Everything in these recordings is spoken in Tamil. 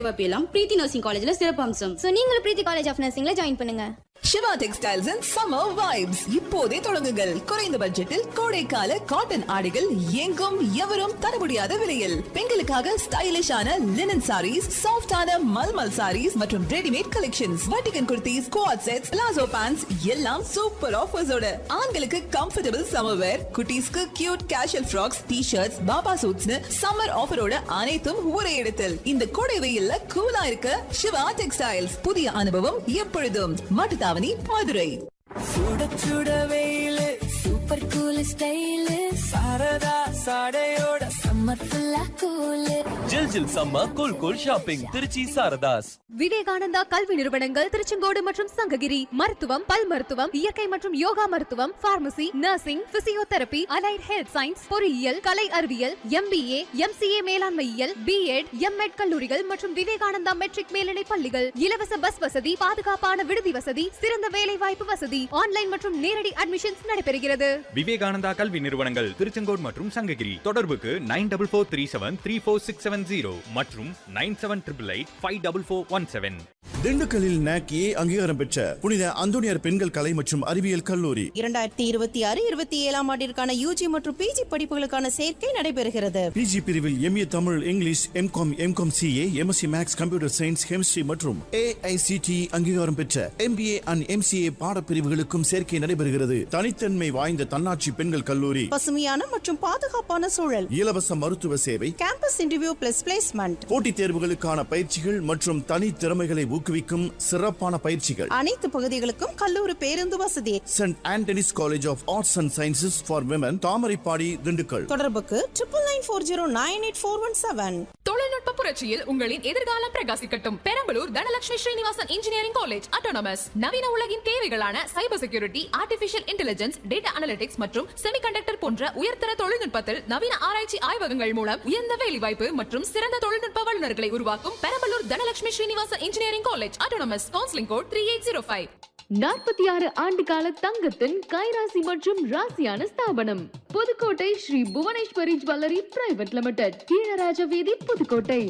எல்லாம் பிரீத்தி நர்சிங் காலேஜ்ல சிறப்பு அம்சம் ஸோ நீங்களும் பிரீத்தி காலேஜ் ஆஃப் நர்சிங்ல ஜாயின் பண்ணுங்க Siva textiles and summer vibes இப்போதே தொடங்குங்கள் குறைந்த பட்ஜெட்டில் கோடைக்கால காட்டன் ஆடைகள் எங்கும் எவரும் தர முடியாத விலையில் பெண்களுக்காக ஸ்டைலிஷான லினன் சாரீஸ் சாஃப்டான மல்மல் சாரீஸ் மற்றும் ரெடிமேட் கலெக்ஷன்ஸ் வட்டிகன் kurtis co-ord sets palazzo pants எல்லாம் சூப்பர் ஆஃபர்ஸோட ஆண்களுக்கு கம்ஃபர்டபுள் சம்மர் வேர் குட்டீஸ்க்கு cute casual frocks T shirts baba சூட்ஸ்னு சம்மர் ஆஃபரோட அனைத்தும் ஒரே இடத்தில் இந்த கோடை வெயில்ல கூலா இருக்க சிவா டெக்ஸ்டைல்ஸ் புதிய அனுபவம் எப்பொழுதும் மட்டுத்தாவணி மதுரை சுட சுட வெயிலு சூப்பர் கூல் ஸ்டைலு சாரதா சாடையோட சம்மர் ஃபுல்லா கூலு ஜில் ஜில் சம்ம cool cool shopping Tiruchi Saradhas Vivekananda கல்வி நிறுவனங்கள் திருச்செங்கோடு மற்றும் சங்ககிரி மருத்துவம் பல் மருத்துவம் இயற்கை மற்றும் யோகா மருத்துவம் pharmacy nursing physiotherapy allied health science பொறியியல் கலை அறிவியல் எம்பிஏ எம்சிஏ மேலாண்மையியல் பிஎட் எம்எட் கல்லூரிகள் மற்றும் விவேகானந்தா மெட்ரிக் மேல்நிலை பள்ளிகள் இலவச பஸ் வசதி பாதுகாப்பான விடுதி வசதி சிறந்த வேலை வாய்ப்பு வசதி ஆன்லைன் மற்றும் நேரடி அட்மிஷன்ஸ் நடைபெறுகிறது விவேகானந்தா கல்வி நிறுவனங்கள் திருச்செங்கோடு மற்றும் சங்ககிரி தொடர்புக்கு nine double four three seven three four six seven zero மற்றும் nine seven triple eight five double four one seven திண்டுக்கல்லில் நாக் ஏ அங்கீகாரம் பெற்ற புனித அந்தோனியார் பெண்கள் கலை மற்றும் அறிவியல் கல்லூரி இரண்டாயிரத்தி இருபத்தி ஆறு இருபத்தி ஏழாம் ஆண்டிற்கான யூஜி மற்றும் பிஜி படிப்புகளுக்கான சேர்க்கை நடைபெறுகிறது பிஜி பிரிவில் MA Tamil English MCom MCom CA MSc maths computer science chemistry மற்றும் ஏஐசிடி அங்கீகாரம் பெற்ற எம்பிஏ அண்ட் எம்சிஏ பாடப்பிரிவுகளுக்கும் சேர்க்கை நடைபெறுகிறது தனித்தன்மை வாய்ந்த தன்னாட்சி பெண்கள் கல்லூரி பசுமையான மற்றும் பாதுகாப்பான சூழல் இலவச மருத்துவ சேவை கேம்பஸ் இன்டர்வியூ பிளஸ் பிளேஸ்மெண்ட் போட்டித் தேர்வுகளுக்கான பயிற்சிகள் மற்றும் தனி திறமைகளை ஊக்குவிக்கும் சிறப்பான பயிற்சிகள் அனைத்து பகுதிகளுக்கும் கல்லூரி பேருந்து வசதி saint Antony's college of arts and sciences for women Thamaraipadi Dindigul தொடர்புக்கு triple nine four zero nine eight four one seven தொழில்நுட்ப புரட்சியில் உங்களின் எதிர்காலம் பிரகாசிக்கட்டும் Perambalur Dhanalakshmi Srinivasan engineering college autonomous நவீன உலகின் தேவைகளான cyber security artificial intelligence data analytics மற்றும் செமிகண்டக்டர் போன்ற உயர்தர தொழில்நுட்பத்தில் நவீன ஆராய்ச்சி ஆய்வகங்கள் மூலம் உயர்ந்த வேலைவாய்ப்பு மற்றும் சிறந்த தொழில்நுட்ப வல்லுநர்களை உருவாக்கும் Perambalur Dhanalakshmi Srinivasan engineering college autonomous counselling code three eight zero five நாற்பத்தி ஆறு ஆண்டு கால தங்கத்தின் கைராசி மற்றும் ராசியான ஸ்தாபனம் Pudukkottai Shri Bhuvaneswari jewellery private limited கீழராஜ வீதி புதுக்கோட்டை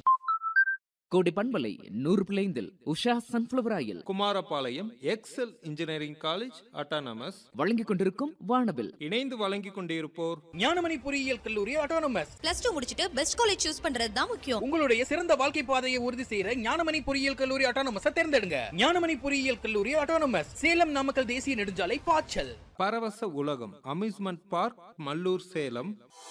கோடி பண்பலை நூறு பிளைந்தில் Usha sunflower oil Kumarapalayam Excel engineering college autonomous வழங்கிக் கொண்டிருக்கும் வானவில் இணைந்து வழங்கிக் கொண்டிருப்போர் ஞானமணி பொறியியல் கல்லூரி அட்டானமஸ் பிளஸ் டூ முடிச்சிட்டு பெஸ்ட் காலேஜ் சூஸ் பண்றது தான் முக்கியம் உங்களுடைய சிறந்த வாழ்க்கை பாதையை உறுதி செய்யற ஞானமணி பொறியியல் கல்லூரி அட்டானமஸ் தேர்ந்தெடுங்க ஞானமணி பொறியியல் கல்லூரி அட்டானமஸ் சேலம் நாமக்கல் தேசிய நெடுஞ்சாலை பாய்ச்சல் பரவச உலகம் அம்யூஸ்மெண்ட் பார்க் மல்லூர் சேலம்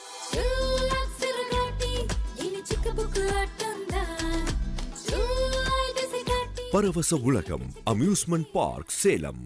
பரவச உலகம் அம்யூஸ்மெண்ட் பார்க் சேலம்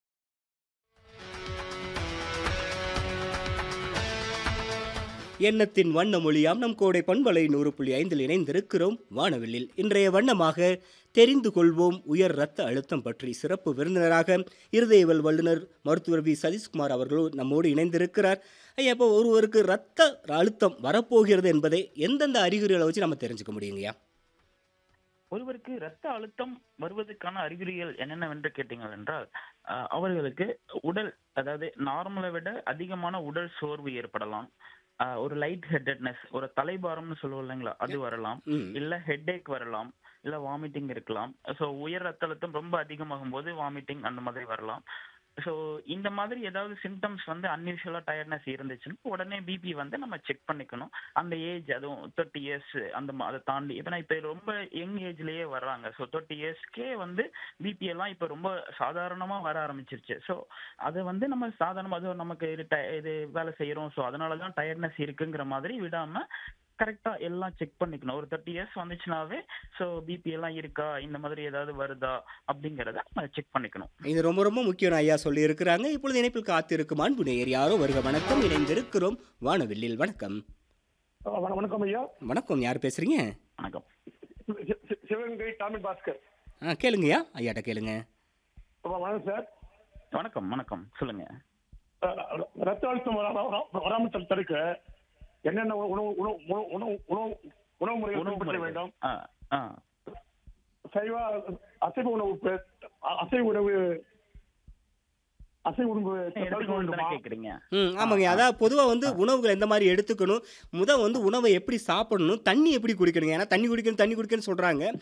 எண்ணத்தின் வண்ண மொழியாம் நம் கோடை பண்பலை நூறு புள்ளி ஐந்தில் இணைந்திருக்கிறோம் வானவில்லில் இன்றைய வண்ணமாக தெரிந்து கொள்வோம் உயர் இரத்த அழுத்தம் பற்றி சிறப்பு விருந்தினராக இருதயவல் வல்லுநர் மருத்துவர் வி சதீஷ்குமார் அவர்கள் நம்மோடு இணைந்திருக்கிறார் ஐயா இப்போ ஒருவருக்கு இரத்த அழுத்தம் வரப்போகிறது என்பதை எந்தெந்த அறிகுறிகளை வச்சு நம்ம தெரிஞ்சுக்க முடியுங்கய்யா ஒருவருக்கு இரத்த அழுத்தம் வருவதற்கான அறிகுறிகள் என்னென்னவென்று கேட்டீங்கள் என்றால் அஹ், அவர்களுக்கு உடல் அதாவது நார்மலை விட அதிகமான உடல் சோர்வு ஏற்படலாம் அஹ், ஒரு லைட் ஹெட்டட்னஸ் ஒரு தலைபாரம்னு சொல்லுவோம் இல்லைங்களா அது வரலாம் ம். இல்ல ஹெட்டேக் வரலாம் இல்ல வாமிட்டிங் இருக்கலாம் ஸோ உயர் ரத்த அழுத்தம் ரொம்ப அதிகமாகும் போது வாமிட்டிங் அந்த மாதிரி வரலாம் ஸோ இந்த மாதிரி ஏதாவது சிம்டம்ஸ் வந்து அன்யூஷுவலா டயர்ட்னஸ் இருந்துச்சுன்னா உடனே பிபி வந்து நம்ம செக் பண்ணிக்கணும் அந்த ஏஜ் அதுவும் தேர்ட்டி இயர்ஸ் அந்த மா- அதை தாண்டி இப்போ இப்போ ரொம்ப யங் ஏஜ்லயே வர்றாங்க ஸோ தேர்ட்டி இயர்ஸ்க்கே வந்து பிபி எல்லாம் இப்போ ரொம்ப சாதாரணமா வர ஆரம்பிச்சிருச்சு ஸோ அது வந்து நம்ம சாதாரணமா அது நமக்கு இது ti- இது வேலை செய்யறோம் ஸோ அதனால தான் டயர்ட்னஸ் இருக்குங்கிற மாதிரி விடாம கரெக்டா எல்லாம் செக் பண்ணிக்கணும் ஒரு தேர்ட்டி இயர்ஸ் வந்துச்சுனாவே ஸோ பிபி எல்லாம் இருக்கா இந்த மாதிரி ஏதாவது வருதா அப்படிங்கறத நம்ம செக் பண்ணிக்கணும் இது ரொம்ப ரொம்ப முக்கியம் ஐயா சொல்லி இருக்கிறாங்க இப்பொழுது இணைப்பில் காத்திருக்கும் அன்பு நேயர் யாரோ வருக வணக்கம் இணைந்திருக்கிறோம் வானவில்லில் வணக்கம் வணக்கம் ஐயா வணக்கம் யார் பேசுறீங்க வணக்கம் சி- சி- சிவகங்கை டாமி பாஸ்கர் ஆ கேளுங்கய்யா ஐயாட்ட கேளுங்க அப்ப வணக்கம் சார் வணக்கம் வணக்கம் சொல்லுங்க அஹ், ரத்த அழுத்தம் வரா- வரா- வராமல் தடு- தடுக்க என்னென்ன உணவு உணவு உணவு உணவு உணவு உணவு முறையை உணவு பின்பற்ற முறைகள். வேண்டும் ஆ, ஆ. சைவ அசைவ உணவு பே- அ- அசைவ உணவு அசைவ உணவு தவிர்க்க எடுத்துக்கணும்னு தானே வேண்டுமா கேக்குறீங்க ம் ஆமாங்க அதாவது பொதுவாக வந்து உணவுகள் எந்த மாதிரி எடுத்துக்கணும் முத வந்து உணவை எப்படி சாப்பிடணும் தண்ணி எப்படி குடிக்கணுங்க ஏன்னா தண்ணி குடிக்கணும் தண்ணி குடிக்கணும்னு சொல்கிறாங்க